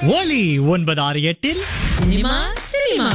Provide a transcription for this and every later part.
ஒலி ஒன்பது ஆறு எட்டில் சினிமா சினிமா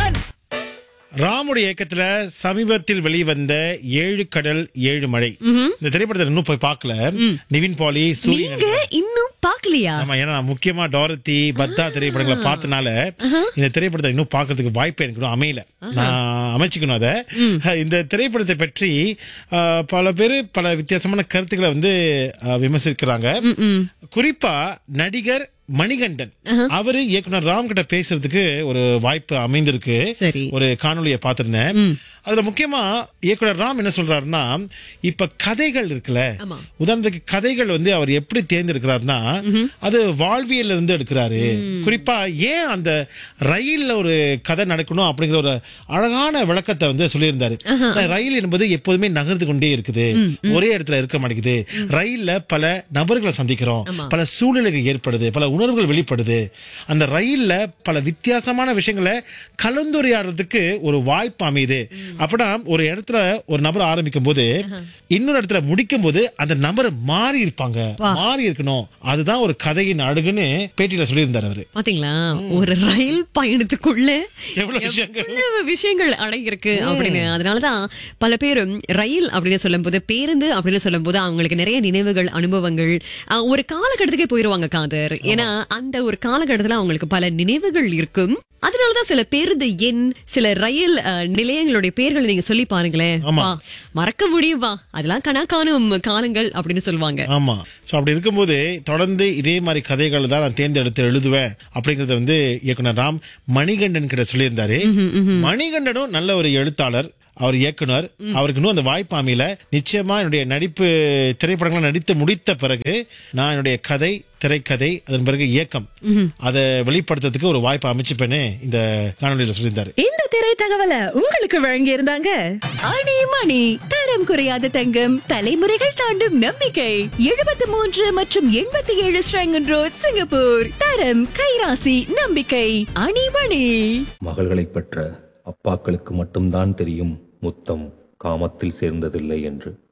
ராமுடைய இயக்கத்துல சமீபத்தில் வெளிவந்த ஏழு கடல் ஏழு மழை இந்த திரைப்படத்தை இன்னும் போய் பார்க்கல நிவின் பாலி சூரியன் நீங்க இன்னும் பாக்கலையா ஆமா ஏன்னா நான் முக்கியமா டாரத்தி பத்தா திரைப்படங்களை பார்த்தனால இந்த திரைப்படத்தை இன்னும் பார்க்கிறதுக்கு வாய்ப்பு எனக்கு இன்னும் அமையல நான் அமைச்சுக்கணும் அதை இந்த திரைப்படத்தை பற்றி ஆஹ், பல பேர் பல வித்தியாசமான கருத்துக்களை வந்து ஆஹ், விமர்சிக்கிறாங்க குறிப்பா நடிகர் மணிகண்டன் அவரு இயக்குனர் ராம் கிட்ட பேசுறதுக்கு ஒரு வாய்ப்பு அமைந்திருக்கு சரி. ஒரு காணொளியை பார்த்திருந்தேன் அதுல முக்கியமா இயக்குனர் ராம் என்ன சொல்றாருன்னா இப்ப கதைகள் இருக்குல்ல ஆமா. உதாரணத்துக்கு கதைகள் வந்து அவர் எப்படி தேர்ந்தெடுக்கிறாருன்னா அது வாழ்வியல்ல இருந்து எடுக்கிறாரு குறிப்பா ஏன் அந்த ரயில்ல ஒரு கதை நடக்கணும் அப்படிங்கிற ஒரு அழகான விளக்கத்தை வந்து சொல்லியிருந்தாரு அந்த ரயில் என்பது எப்போதுமே நகர்ந்து கொண்டே இருக்குது ஒரே இடத்துல இருக்க மாட்டேங்குது ரயில்ல பல நபர்களை சந்திக்கிறோம் பல சூழ்நிலைகள் ஏற்படுது பல உணர்வுகள் வெளிப்படுது அந்த ரயில்ல பல வித்தியாசமான விஷயங்களை கலந்துரையாடுறதுக்கு ஒரு வாய்ப்பு அமையுது அப்படின்னா ஒரு இடத்துல ஒரு நபர் ஆரம்பிக்கும் போது இன்னொரு இடத்துல முடிக்கும் போது அந்த நபர் மாறி இருப்பாங்க மாறி இருக்கணும் அதுதான் ஒரு கதையின் அழகுன்னு பேட்டியில சொல்லியிருந்தார் அவரு பாத்தீங்களா ஒரு ரயில் பயணத்துக்குள்ள எவ்வளவு விஷயங்கள். எவ்வளவு விஷயங்கள் அடங்கியிருக்கு அப்படின்னு அதனாலதான் பல பேரும் ரயில் அப்படின்னு சொல்லும்போது பேருந்து அப்படின்னு சொல்லும்போது அவங்களுக்கு நிறைய நினைவுகள் அனுபவங்கள் அஹ், ஒரு காலகட்டத்துக்கே போயிருவாங்க காதர் ஏன்னா அந்த ஒரு காலகட்டத்துல அவங்களுக்கு பல நினைவுகள் இருக்கும் அதனாலதான் சில பேருந்து எண் சில ரயில் அஹ், நிலையங்களுடைய பேர்களை நீங்க சொல்லி பாருங்களேன் ஆமா. வா, மறக்க முடியுமா அதெல்லாம் கணா காணும் காலங்கள் அப்படின்னு சொல்லுவாங்க ஆமா சோ அப்படி இருக்கும்போது தொடர்ந்து இதே மாதிரி கதைகள் தான் நான் தேர்ந்தெடுத்து எழுதுவேன் அப்படிங்கறத வந்து இயக்குனர் ராம் மணிகண்டன் கிட்ட சொல்லியிருந்தாரு மணிகண்டனும் நல்ல ஒரு எழுத்தாளர் அவர் இயக்குனர் அவருக்கு இன்னும் அந்த வாய்ப்பு அமையல நிச்சயமா என்னுடைய நடிப்பு திரைப்படங்களை நடித்து முடித்த பிறகு நான் என்னுடைய கதை திரைக்கதை அதன் பிறகு இயக்கம் அதை வெளிப்படுத்துறதுக்கு ஒரு வாய்ப்பு அமைச்சுப்பேன்னு இந்த காணொலியில சொல்லியிருந்தாரு இந்த திரை தகவலை உங்களுக்கு வழங்கி இருந்தாங்க அணி மணி தரம் குறையாத தங்கம் தலைமுறைகள் தாண்டும் நம்பிக்கை எழுபத்தி மூன்று மற்றும் எண்பத்தி ஏழு ஸ்ரங்கன் ரோட் சிங்கப்பூர் தரம் கைராசி நம்பிக்கை அணிமணி மகள்களைப் பெற்ற அப்பாக்களுக்கு மட்டும்தான் தெரியும் முத்தம் காமத்தில் சேர்ந்ததில்லை என்று